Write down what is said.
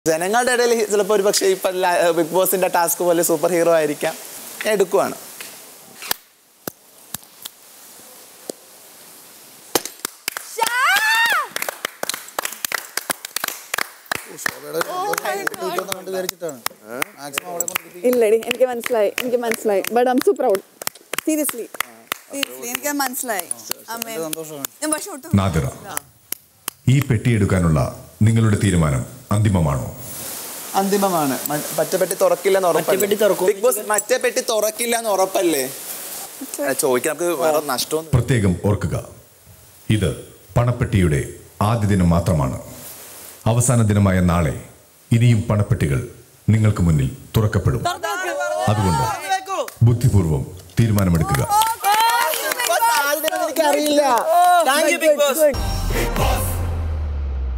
ജനങ്ങളുടെ ഇടയിൽ ചിലപ്പോൾ ഒരു പക്ഷേ ഇപ്പം ബിഗ് ബോസിന്റെ ടാസ്ക് പോലെ സൂപ്പർ ഹീറോ ആയിരിക്കാം ഞാൻ എടുക്കുവാണ് ഇല്ലടി എനിക്ക് മനസ്സിലായി എനിക്ക് മനസ്സിലായി but I'm so proud seriously Seriously, എനിക്ക് മനസ്സിലായി അമ്മേ ഞാൻ പക്ഷെ ഒട്ടും നാദിറ ഈ പെട്ടിയെടുക്കാനുള്ള നിങ്ങളുടെ തീരുമാനം അന്തിമമാണോ അന്തിമമാണ് മ- മറ്റേ പെട്ടി തുറക്കില്ലെന്ന് പെട്ടി തുറക്കും. ബിഗ് ബോസ് മറ്റേ പെട്ടി തുറക്കില്ല എന്ന് ഉറപ്പല്ലേ അല്ല, ചോദിക്കാൻ നമുക്ക് വേറെ നഷ്ടമൊന്നും പ്രത്യേകം ഓർക്കുക ഇത് പണപ്പെട്ടിയുടെ ആദ്യ ദിനം മാത്രമാണ് അവസാന ദിനമായ നാളെ ഇനിയും പണപ്പെട്ടികൾ നിങ്ങൾക്ക് മുന്നിൽ തുറക്കപ്പെടും അതുകൊണ്ട് ബുദ്ധിപൂർവം തീരുമാനമെടുക്കുക എനിക്കറിയില്ല thank you Big Boss good